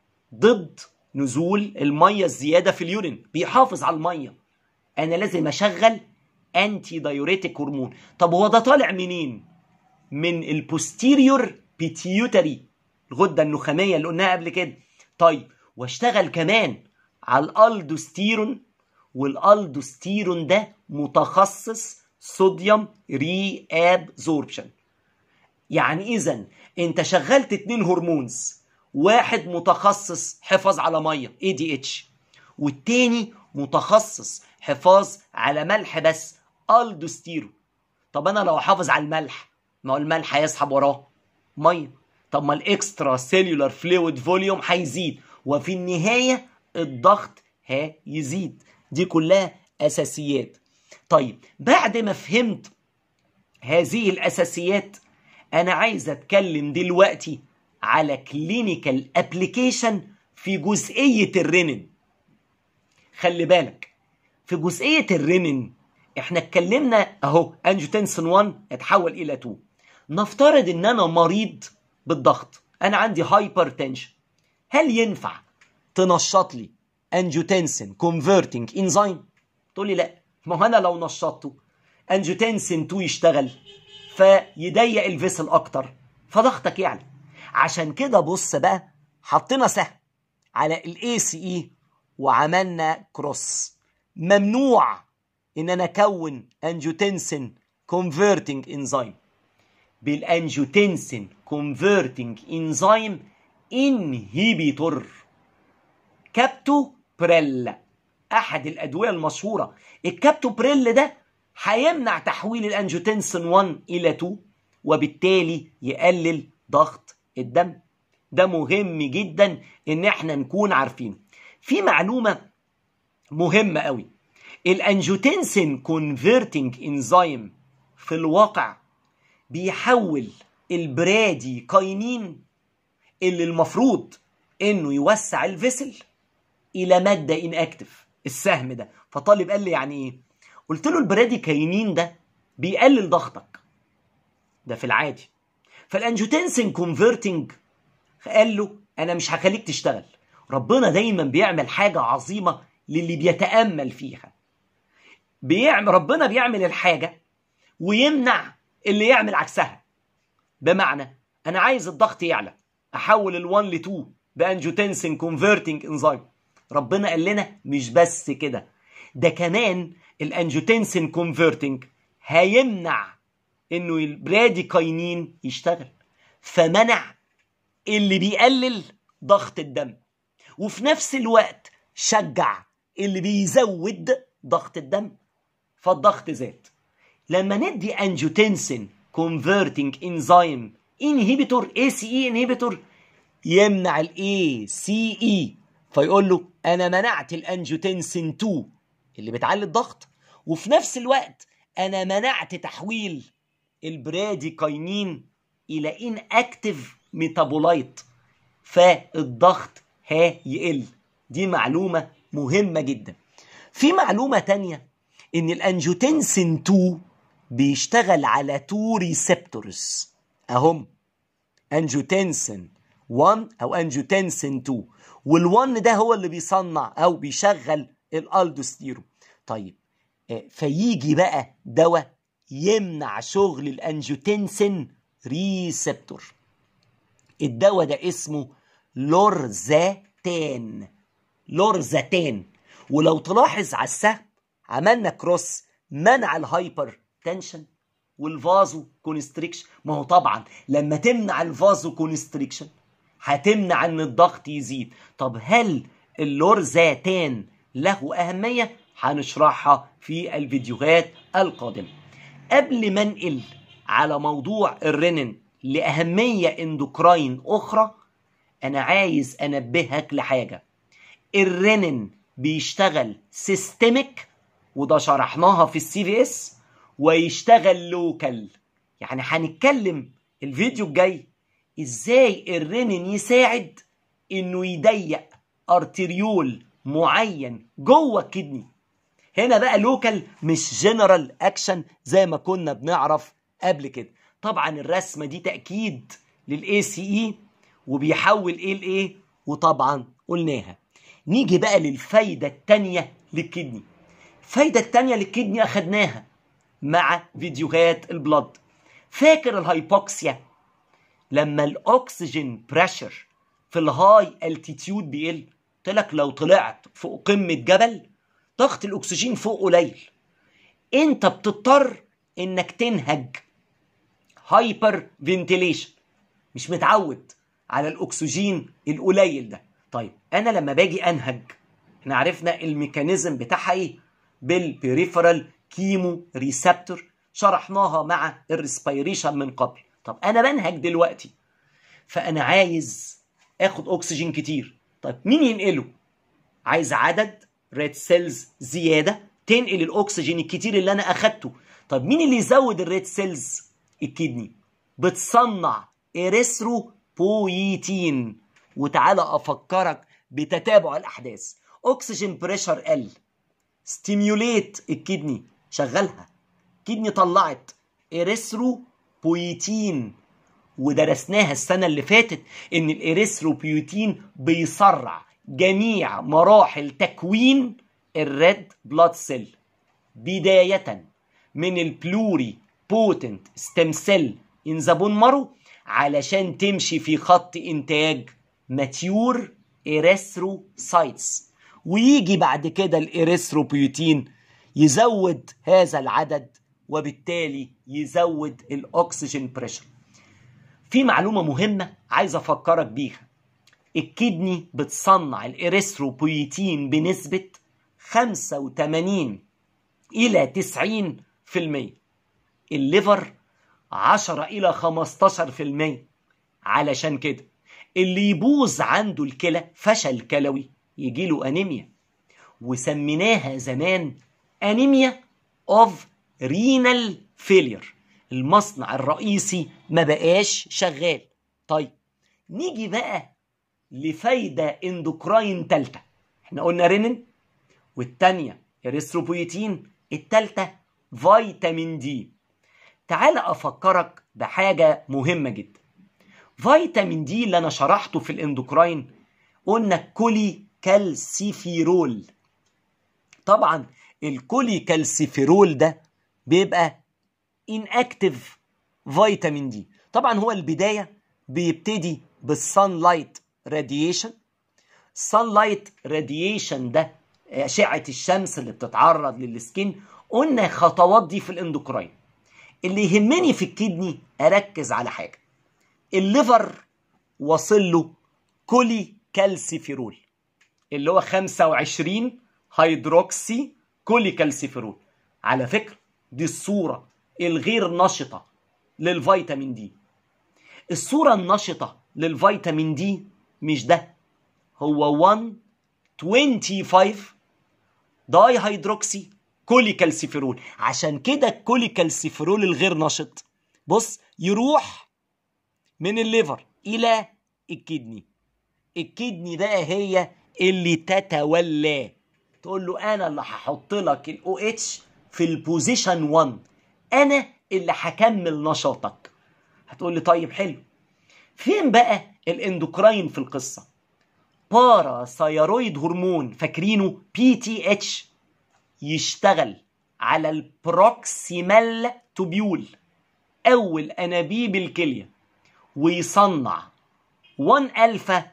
ضد نزول الميه الزياده في اليورين بيحافظ على الميه انا لازم اشغل انتي دايوريتك هرمون طب هو ده طالع منين من البوستيريور بيتيوتري الغده النخاميه اللي قلناها قبل كده طيب واشتغل كمان على الالدوستيرون والالدوستيرون ده متخصص صوديوم ري ابزوربشن يعني اذا انت شغلت اتنين هرمونز واحد متخصص حفاظ على ميه اي دي اتش والتاني متخصص حفاظ على ملح بس الدوستيرو طب انا لو احافظ على الملح ما هو الملح هيسحب وراه ميه طب ما الاكسترا سيلولار فلويد فوليوم هيزيد وفي النهايه الضغط هيزيد دي كلها اساسيات طيب بعد ما فهمت هذه الاساسيات انا عايز اتكلم دلوقتي على كلينيكال ابلكيشن في جزئيه الرينين خلي بالك في جزئيه الرينين احنا اتكلمنا اهو انجيوتنسين 1 اتحول الى 2 نفترض ان انا مريض بالضغط انا عندي هايبر تنشن هل ينفع تنشط لي انجيوتنسين كونفرتنج انزيم تقول لي لا ما هو انا لو نشطته انجيوتنسين 2 يشتغل فيضيق الفيسل اكتر فضغطك يعلى عشان كده بص بقى حطينا سهم على الاي سي اي وعملنا كروس ممنوع ان انا اكون انجيوتنسين كونفرتنج انزيم بالانجيوتنسين كونفرتنج انزيم انهيبيتور كابتو بريل احد الادويه المشهوره الكابتو بريل ده هيمنع تحويل الانجيوتنسين 1 الى 2 وبالتالي يقلل ضغط الدم ده مهم جدا ان احنا نكون عارفينه في معلومه مهمه قوي الانجيوتنسين كونفرتنج انزيم في الواقع بيحول البرادي كاينين اللي المفروض انه يوسع الفيسل الى ماده ان اكتف السهم ده فطالب قال لي يعني ايه قلت له البراديكاينين ده بيقلل ضغطك ده في العادي فالانجوتنسين كونفرتنج قال له انا مش هخليك تشتغل ربنا دايما بيعمل حاجه عظيمه للي بيتامل فيها بيعمل ربنا بيعمل الحاجه ويمنع اللي يعمل عكسها بمعنى انا عايز الضغط يعلى احول ال1 ل 2 بانجوتنسين كونفرتنج انزيم ربنا قال لنا مش بس كده ده كمان الانجوتنسين كونفرتنج هيمنع انه البراديكاينين يشتغل فمنع اللي بيقلل ضغط الدم وفي نفس الوقت شجع اللي بيزود ضغط الدم فالضغط زاد لما ندي انجوتنسين كونفرتنج انزيم انهيبيتور اي سي اي انهيبيتور يمنع الاي سي اي فيقول له انا منعت الانجوتنسين 2 اللي بتعلي الضغط وفي نفس الوقت انا منعت تحويل البراديكاينين الى ان اكتف ميتابولايت فالضغط ها يقل دي معلومة مهمة جدا في معلومة تانية ان الانجوتنسين 2 بيشتغل على 2 ريسبتورز اهم انجوتنسين 1 او انجوتنسين 2 وال1 ده هو اللي بيصنع او بيشغل الالدوستيرون طيب فيجي بقى دواء يمنع شغل الانجوتنسين ريسبتور الدواء ده اسمه لورزاتان لورزاتان ولو تلاحظ على السهم عملنا كروس منع الهايبر تنشن والفازو كونستريكشن ما هو طبعا لما تمنع الفازو كونستريكشن هتمنع ان الضغط يزيد طب هل اللورزاتان له اهميه هنشرحها في الفيديوهات القادمه قبل ما انقل على موضوع الرنين لاهميه اندوكراين اخرى انا عايز انبهك لحاجه الرنين بيشتغل سيستميك وده شرحناها في السي في اس ويشتغل لوكال يعني هنتكلم الفيديو الجاي ازاي الرنين يساعد انه يضيق ارتريول معين جوه الكدني هنا بقى لوكال مش جنرال اكشن زي ما كنا بنعرف قبل كده طبعا الرسمه دي تاكيد للاي سي اي وبيحول ايه لايه وطبعا قلناها نيجي بقى للفايده الثانيه للكدني الفايده الثانيه للكدني اخدناها مع فيديوهات البلد فاكر الهايبوكسيا لما الاكسجين بريشر في الهاي التيتيود بيقل قلت لك لو طلعت فوق قمه جبل ضغط الاكسجين فوق قليل انت بتضطر انك تنهج هايبر فنتيليشن مش متعود على الاكسجين القليل ده طيب انا لما باجي انهج احنا عرفنا الميكانيزم بتاعها ايه بالبريفرال كيمو ريسبتور شرحناها مع الريسبيريشن من قبل طب انا بنهج دلوقتي فانا عايز اخد اكسجين كتير طيب مين ينقله عايز عدد ريد سيلز زياده تنقل الاكسجين الكتير اللي انا اخدته طب مين اللي يزود الريد سيلز الكدني بتصنع اريثرو بويتين وتعالى افكرك بتتابع الاحداث اكسجين بريشر قل ستيميوليت الكدني شغلها كدني طلعت اريثرو بويتين ودرسناها السنة اللي فاتت ان الاريثروبيوتين بيسرع جميع مراحل تكوين الريد بلاد سيل بداية من البلوري بوتنت ستيم سيل ان ذا بون مارو علشان تمشي في خط انتاج ماتيور اريثروسايتس ويجي بعد كده الاريثروبيوتين يزود هذا العدد وبالتالي يزود الاكسجين بريشر في معلومه مهمه عايز افكرك بيها الكدني بتصنع الاريثروبويتين بنسبه 85 الى 90% الليفر 10 الى 15% علشان كده اللي يبوظ عنده الكلى فشل كلوي يجيله انيميا وسميناها زمان انيميا اوف رينال فيلير المصنع الرئيسي ما بقاش شغال طيب نيجي بقى لفايدة اندوكراين تالتة احنا قلنا رينين والتانية اريثروبويتين التالتة فيتامين دي تعال افكرك بحاجة مهمة جدا فيتامين دي اللي انا شرحته في الاندوكراين قلنا كولي كالسيفيرول طبعا الكولي كالسيفيرول ده بيبقى inactive فيتامين دي طبعا هو البداية بيبتدي بالسان لايت راديشن السان لايت راديشن ده أشعة الشمس اللي بتتعرض للسكين قلنا الخطوات دي في الاندوكراين اللي يهمني في الكدني أركز على حاجة الليفر واصل له كولي كالسيفيرول اللي هو 25 هيدروكسي كولي كالسيفيرول على فكرة دي الصورة الغير نشطة للفيتامين دي الصورة النشطة للفيتامين دي مش ده هو 125 داي هيدروكسي كولي كالسيفيرول عشان كده الكولي كالسيفيرول الغير نشط بص يروح من الليفر الى الكدني الكدني بقى هي اللي تتولاه تقول له انا اللي هحط لك الاو اتش في البوزيشن 1 انا اللي هكمل نشاطك هتقول لي طيب حلو فين بقى الاندوكراين في القصه باراثايرويد هرمون فاكرينه بي تي اتش يشتغل على البروكسيمال توبيول اول انابيب الكليه ويصنع 1 الفا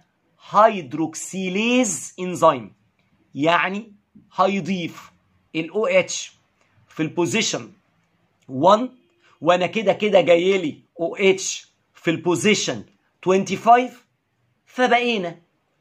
هيدروكسيليز انزيم يعني هيضيف الاو اتش في البوزيشن 1 وانا كده كده جاي لي او اتش في البوزيشن 25 فبقينا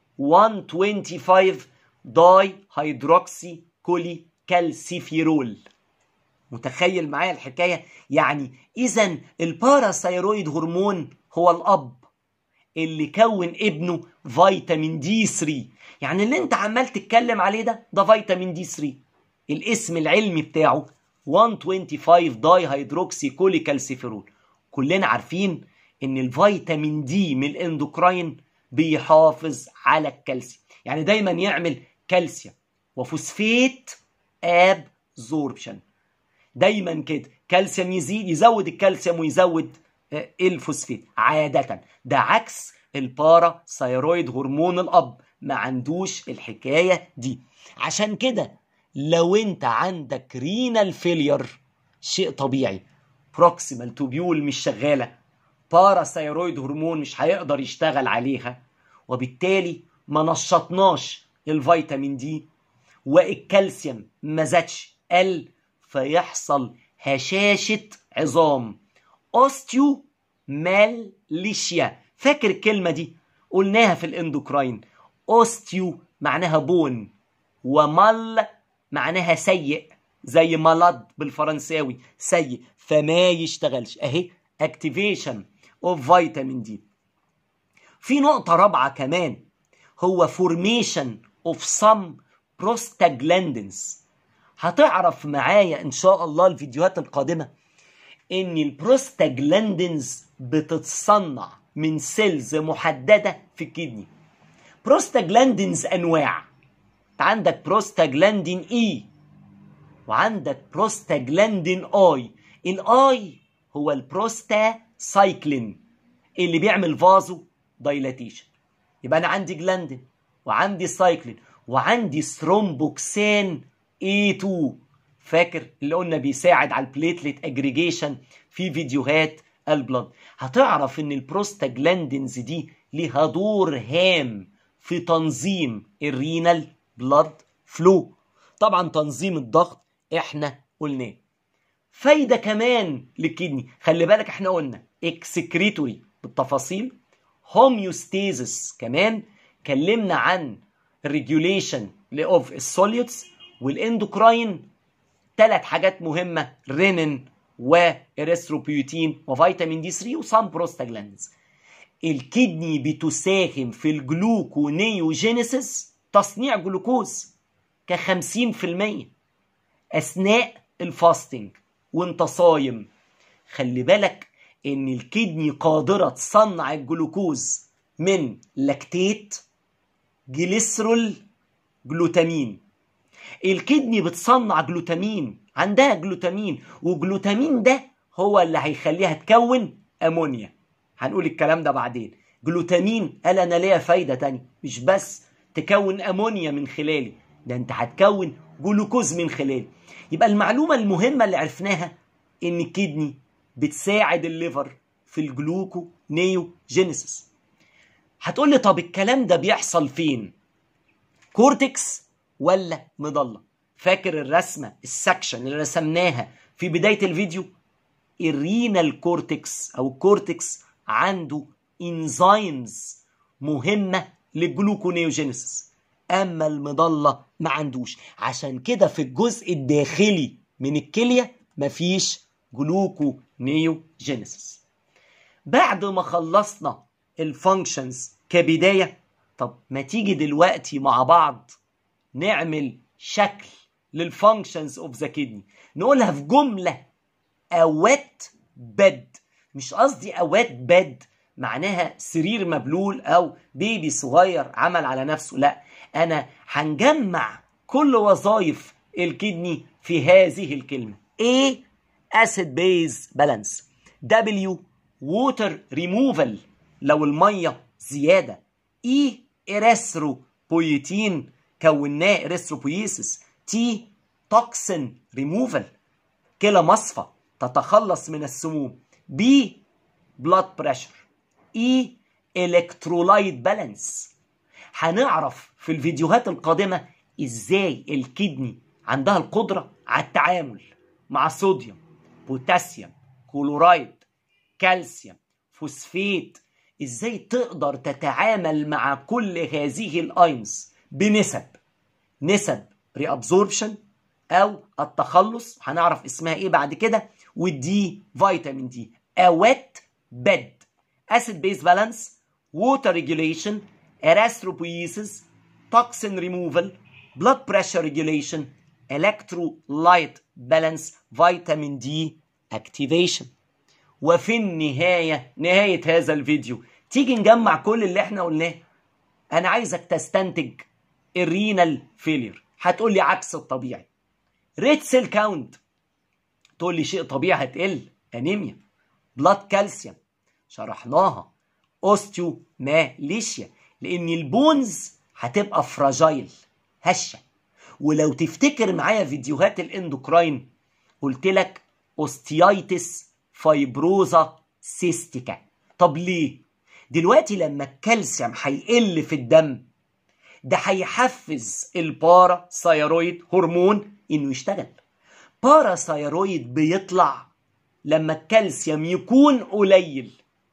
125 داي هيدروكسي كولي كالسيفيرول متخيل معايا الحكايه يعني اذا الباراثايرويد هرمون هو الاب اللي كون ابنه فيتامين دي 3 يعني اللي انت عمال تتكلم عليه ده ده فيتامين دي 3 الاسم العلمي بتاعه 125 داي هيدروكسي كولي كالسيفيرول كلنا عارفين ان الفيتامين دي من الاندوكراين بيحافظ على الكالسيوم يعني دايما يعمل كالسيوم وفوسفيت ابزوربشن دايما كده كالسيوم يزيد يزود الكالسيوم ويزود الفوسفيت عادة ده عكس البارا ثايرويد هرمون الأب ما عندوش الحكاية دي عشان كده لو انت عندك رينال فيلير شيء طبيعي بروكسيمال توبيول مش شغالة بارا ثايرويد هرمون مش هيقدر يشتغل عليها وبالتالي ما نشطناش الفيتامين دي والكالسيوم ما زادش قل فيحصل هشاشة عظام اوستيو ماليشيا فاكر الكلمة دي قلناها في الاندوكراين اوستيو معناها بون ومال معناها سيء زي مالاد بالفرنساوي سيء فما يشتغلش اهي اكتيفيشن اوف فيتامين دي في نقطة رابعة كمان هو فورميشن اوف سم بروستاجلاندنز هتعرف معايا ان شاء الله الفيديوهات القادمة ان البروستاجلاندنز بتتصنع من سيلز محددة في الكدني بروستاجلاندنز انواع عندك بروستاجلاندين اي وعندك بروستاجلاندين اي الاي هو البروستا سايكلين اللي بيعمل فازو دايلاتيشن يبقى انا عندي جلاندين وعندي سايكلين وعندي ثرومبوكسان A2 فاكر اللي قلنا بيساعد على البليتلت اجريجيشن في فيديوهات البلد هتعرف ان البروستاجلاندينز دي ليها دور هام في تنظيم الرينال بلاد فلو طبعا تنظيم الضغط احنا قلناه فايدة كمان للكدني خلي بالك احنا قلنا اكسكريتوري بالتفاصيل هوميوستيزس كمان كلمنا عن ريجوليشن اوف السوليوتس والاندوكراين ثلاث حاجات مهمة رينين وإريثروبيوتين وفيتامين دي 3 وسام بروستاجلاندز الكدني بتساهم في الجلوكونيوجينيسيس تصنيع جلوكوز ك 50% أثناء الفاستنج وانت صايم خلي بالك ان الكدني قادرة تصنع الجلوكوز من لاكتيت جليسرول جلوتامين الكدني بتصنع جلوتامين عندها جلوتامين وجلوتامين ده هو اللي هيخليها تكون امونيا هنقول الكلام ده بعدين جلوتامين قال انا ليا فايده تانية مش بس تكون امونيا من خلالي ده انت هتكون جلوكوز من خلالي يبقى المعلومه المهمه اللي عرفناها ان الكدني بتساعد الليفر في الجلوكو نيو جينيسيس هتقول لي طب الكلام ده بيحصل فين كورتكس ولا مضله فاكر الرسمه السكشن اللي رسمناها في بدايه الفيديو الرينال كورتكس او الكورتكس عنده انزيمز مهمه للجلوكونيوجينيسيس اما المضله ما عندوش عشان كده في الجزء الداخلي من الكليه مفيش جلوكونيوجينيسيس بعد ما خلصنا الفانكشنز كبدايه طب ما تيجي دلوقتي مع بعض نعمل شكل للفانكشنز اوف ذا كدني نقولها في جمله اوات بد مش قصدي اوات بد معناها سرير مبلول او بيبي صغير عمل على نفسه لا انا هنجمع كل وظائف الكدني في هذه الكلمه A acid base balance W water removal لو الميه زياده E erythropoietin كوناه erythropoiesis T toxin removal كلى مصفى تتخلص من السموم B blood pressure E electrolyte balance هنعرف في الفيديوهات القادمة ازاي الكدني عندها القدرة على التعامل مع صوديوم بوتاسيوم كلورايد كالسيوم فوسفيت ازاي تقدر تتعامل مع كل هذه الاينز بنسب نسب ريابزوربشن او التخلص هنعرف اسمها ايه بعد كده والدي فيتامين دي اوات بد acid base balance water regulation erythropoiesis toxin removal blood pressure regulation electrolyte balance vitamin D activation وفي النهاية نهاية هذا الفيديو تيجي نجمع كل اللي احنا قلناه انا عايزك تستنتج الرينال فيلير هتقول لي عكس الطبيعي ريت سيل كاونت تقول لي شيء طبيعي هتقل انيميا بلاد كالسيوم شرحناها اوستيو ماليشيا لان البونز هتبقى فراجايل هشه ولو تفتكر معايا فيديوهات الاندوكراين قلت لك اوستيايتس فايبروزا سيستيكا طب ليه دلوقتي لما الكالسيوم هيقل في الدم ده هيحفز البارا ثايرويد هرمون انه يشتغل بارا ثايرويد بيطلع لما الكالسيوم يكون قليل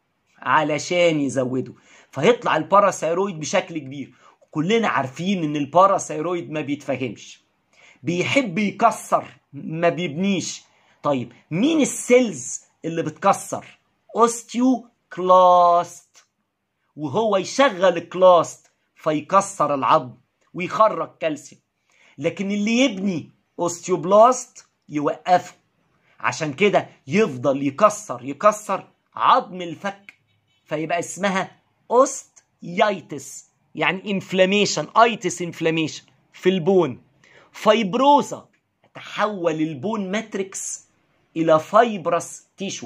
علشان يزوده فيطلع الباراثايرويد بشكل كبير كلنا عارفين ان الباراثايرويد ما بيتفهمش بيحب يكسر ما بيبنيش طيب مين السيلز اللي بتكسر اوستيو كلاست وهو يشغل الكلاست فيكسر العظم ويخرج كالسيوم لكن اللي يبني اوستيوبلاست يوقفه عشان كده يفضل يكسر يكسر عظم الفك فيبقى اسمها اوستيايتس يعني انفلاميشن ايتس انفلاميشن في البون فايبروزا تحول البون ماتريكس الى فايبرس تيشو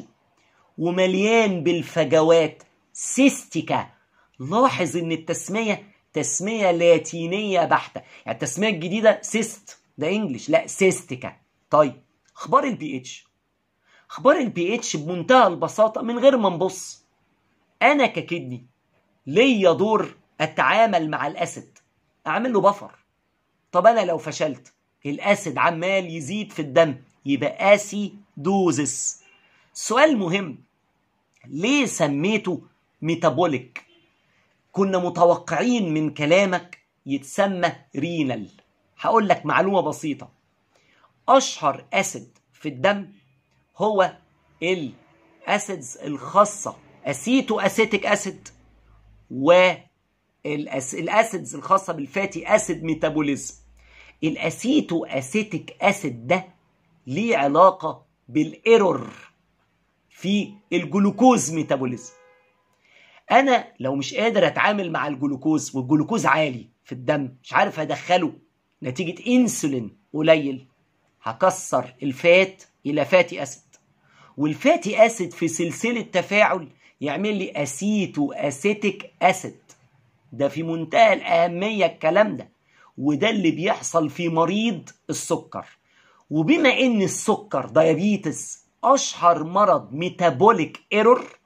ومليان بالفجوات سيستيكا لاحظ ان التسميه تسميه لاتينيه بحته يعني التسميه الجديده سيست ده انجلش لا سيستيكا طيب اخبار البي اتش اخبار البي اتش بمنتهى البساطه من غير ما نبص انا ككدني ليا دور اتعامل مع الاسيد اعمل له بفر طب انا لو فشلت الاسيد عمال يزيد في الدم يبقى اسي دوزس سؤال مهم ليه سميته ميتابوليك كنا متوقعين من كلامك يتسمى رينال هقول لك معلومه بسيطه اشهر اسيد في الدم هو الاسيدز الخاصه اسيتو اسيتيك اسيد والاسيدز الخاصه بالفاتي اسيد ميتابوليزم الاسيتو اسيتيك اسيد ده ليه علاقه بالايرور في الجلوكوز ميتابوليزم انا لو مش قادر اتعامل مع الجلوكوز والجلوكوز عالي في الدم مش عارف ادخله نتيجه انسولين قليل هكسر الفات الى فاتي اسيد والفاتي اسيد في سلسله تفاعل يعمل لي اسيتو اسيتيك اسيد ده في منتهى الاهميه الكلام ده وده اللي بيحصل في مريض السكر وبما ان السكر ديابيتس اشهر مرض ميتابوليك ايرور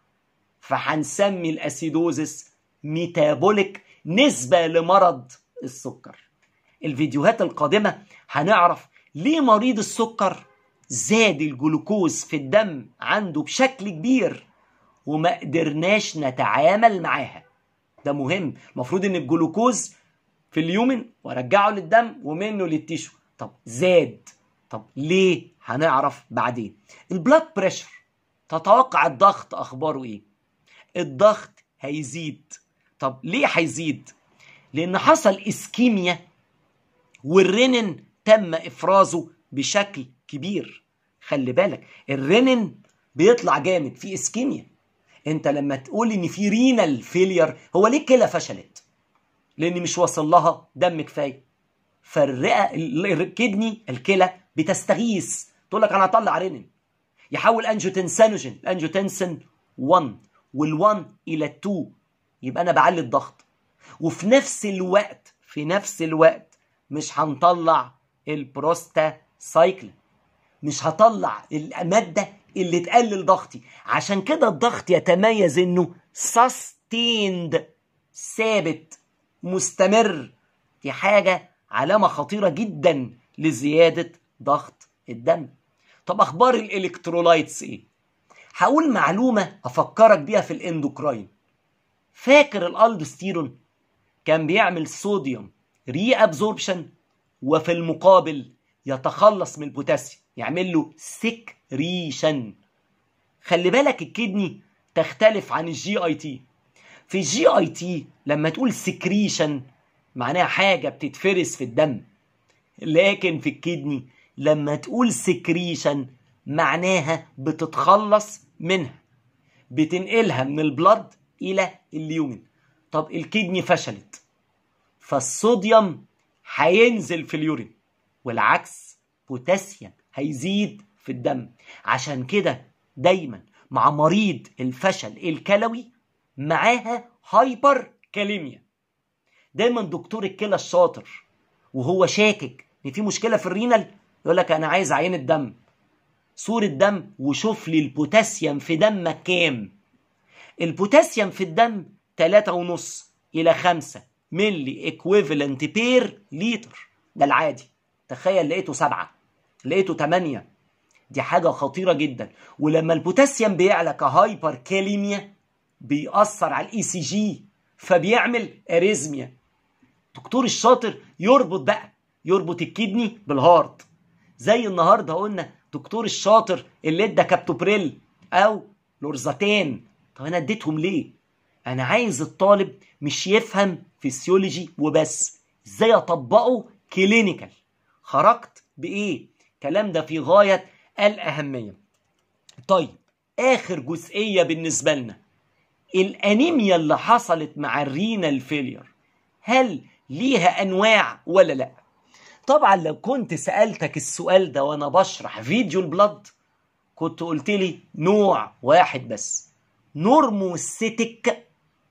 فهنسمي الاسيدوزس ميتابوليك نسبه لمرض السكر الفيديوهات القادمه هنعرف ليه مريض السكر زاد الجلوكوز في الدم عنده بشكل كبير وما قدرناش نتعامل معاها ده مهم المفروض ان الجلوكوز في اليومن وارجعه للدم ومنه للتيشو طب زاد طب ليه هنعرف بعدين البلاد بريشر تتوقع الضغط اخباره ايه الضغط هيزيد طب ليه هيزيد لان حصل اسكيميا والرنين تم افرازه بشكل كبير خلي بالك الرنين بيطلع جامد في اسكيميا انت لما تقول ان في رينال فيلير هو ليه الكلى فشلت لان مش واصل لها دم كفايه فالرئه الكدني الكلى بتستغيث تقول لك انا هطلع رينين يحول انجيوتنسينوجين الانجيوتنسين 1 وال1 الى 2 يبقى انا بعلي الضغط وفي نفس الوقت في نفس الوقت مش هنطلع البروستا سايكل مش هطلع الماده اللي تقلل ضغطي عشان كده الضغط يتميز انه sustained ثابت مستمر دي حاجة علامة خطيرة جدا لزيادة ضغط الدم طب اخبار الالكترولايتس ايه هقول معلومة افكرك بيها في الاندوكراين فاكر الالدوستيرون كان بيعمل صوديوم ري ابزوربشن وفي المقابل يتخلص من البوتاسيوم يعمل له سكريشن خلي بالك الكدني تختلف عن الجي اي تي في الجي اي تي لما تقول سكريشن معناها حاجة بتتفرز في الدم لكن في الكدني لما تقول سكريشن معناها بتتخلص منها بتنقلها من البلد الى اليومن طب الكدني فشلت فالصوديوم هينزل في اليورين والعكس بوتاسيوم هيزيد في الدم عشان كده دايما مع مريض الفشل الكلوي معاها هايبر كاليميا دايما دكتور الكلى الشاطر وهو شاكك ان في مشكله في الرينال يقول لك انا عايز عين الدم صورة دم وشوف لي البوتاسيوم في دمك كام البوتاسيوم في الدم تلاتة ونص إلى خمسة ملي اكويفالنت بير لتر ده العادي تخيل لقيته سبعة لقيته تمانية دي حاجة خطيرة جدا ولما البوتاسيوم بيعلى كهايبر كاليميا بيأثر على الاي سي جي فبيعمل اريزميا دكتور الشاطر يربط بقى يربط الكدني بالهارت زي النهارده قلنا دكتور الشاطر اللي ادى كابتوبريل او لورزاتان طب انا اديتهم ليه انا عايز الطالب مش يفهم فيسيولوجي وبس ازاي اطبقه كلينيكال خرجت بايه الكلام ده في غايه الاهميه طيب اخر جزئيه بالنسبه لنا الانيميا اللي حصلت مع الرينال فيلير هل ليها انواع ولا لا طبعا لو كنت سالتك السؤال ده وانا بشرح فيديو البلد كنت قلت لي نوع واحد بس نورموسيتك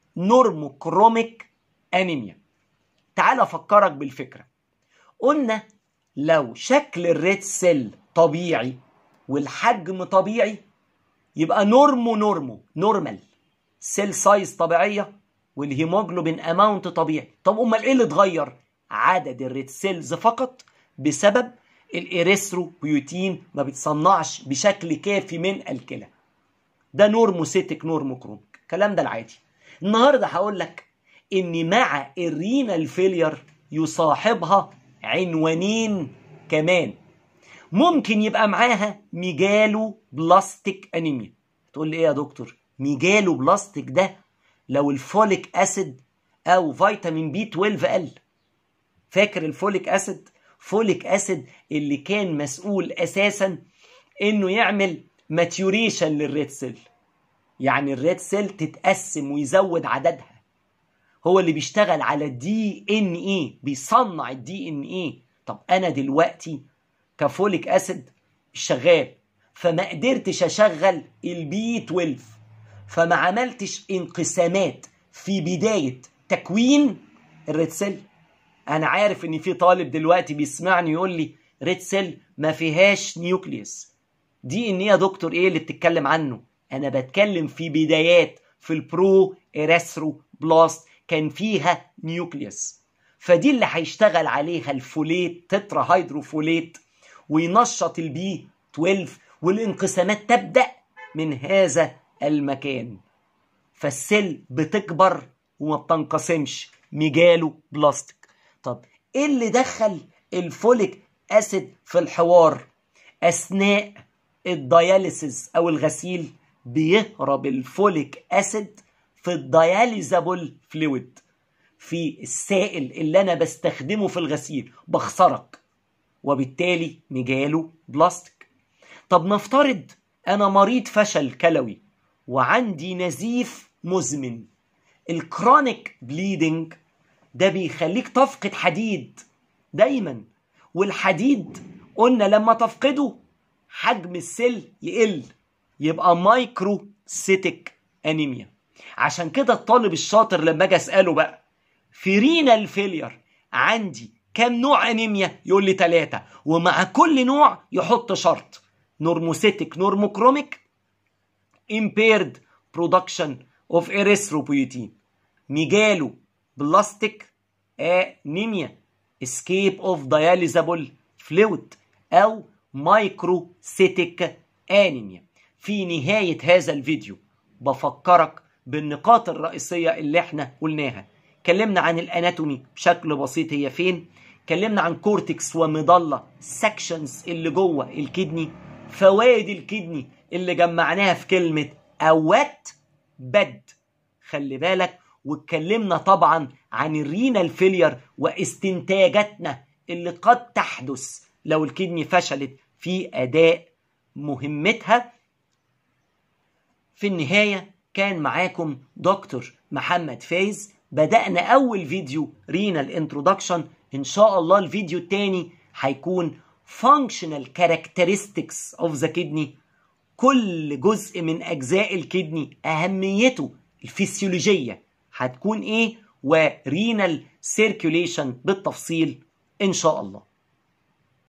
نورموكروميك انيميا تعال افكرك بالفكره قلنا لو شكل الريد سيل طبيعي والحجم طبيعي يبقى نورمو نورمو نورمال سيل سايز طبيعيه والهيموجلوبين اماونت طبيعي طب امال ايه اللي اتغير عدد الريد سيلز فقط بسبب الاريثروبيوتين ما بيتصنعش بشكل كافي من الكلى ده نورموسيتك نورموكروميك الكلام ده العادي النهارده هقول لك ان مع الرينال فيلير يصاحبها عنوانين كمان ممكن يبقى معاها ميجالو بلاستيك انيميا تقول لي ايه يا دكتور ميجالو بلاستيك ده لو الفوليك اسيد او فيتامين بي 12 قل فاكر الفوليك اسيد فوليك اسيد اللي كان مسؤول اساسا انه يعمل ماتيوريشن للريد سيل يعني الريد سيل تتقسم ويزود عددها هو اللي بيشتغل على الدي ان ايه بيصنع الدي ان ايه طب انا دلوقتي كفوليك اسيد مش شغال فما قدرتش اشغل البي 12 فما عملتش انقسامات في بدايه تكوين الريد سيل انا عارف ان في طالب دلوقتي بيسمعني يقول لي ريد سيل ما فيهاش نيوكليوس دي ان يا دكتور ايه اللي بتتكلم عنه انا بتكلم في بدايات في البرو اريثرو بلاست كان فيها نيوكليوس فدي اللي هيشتغل عليها الفوليت تترا هيدروفوليت وينشط البي 12 والانقسامات تبدا من هذا المكان فالسيل بتكبر وما بتنقسمش ميجالو بلاستيك طب ايه اللي دخل الفوليك اسيد في الحوار اثناء الدياليسيس او الغسيل بيهرب الفوليك اسيد في الدياليزابل فلويد في السائل اللي انا بستخدمه في الغسيل بخسرك وبالتالي مجاله بلاستيك طب نفترض انا مريض فشل كلوي وعندي نزيف مزمن الكرونيك بليدنج ده بيخليك تفقد حديد دايما والحديد قلنا لما تفقده حجم السيل يقل يبقى مايكرو سيتك انيميا عشان كده الطالب الشاطر لما اجي اساله بقى في رينال فيلير عندي كام نوع انيميا يقول لي ثلاثة ومع كل نوع يحط شرط نورموسيتك نورموكروميك impaired production of erythropoietin ميجالو بلاستيك انيميا escape of dialysable fluid او مايكروسيتك انيميا في نهاية هذا الفيديو بفكرك بالنقاط الرئيسية اللي احنا قلناها اتكلمنا عن الاناتومي بشكل بسيط هي فين اتكلمنا عن كورتكس ومضلة سكشنز اللي جوه الكدني فوائد الكدني اللي جمعناها في كلمة اوات بد خلي بالك واتكلمنا طبعا عن الرينال فيلير واستنتاجاتنا اللي قد تحدث لو الكدني فشلت في اداء مهمتها في النهايه كان معاكم دكتور محمد فايز بدأنا أول فيديو رينال انترودكشن إن شاء الله الفيديو التاني هيكون functional characteristics of the kidney كل جزء من أجزاء الكدني أهميته الفسيولوجية هتكون إيه ورينال سيركيوليشن بالتفصيل إن شاء الله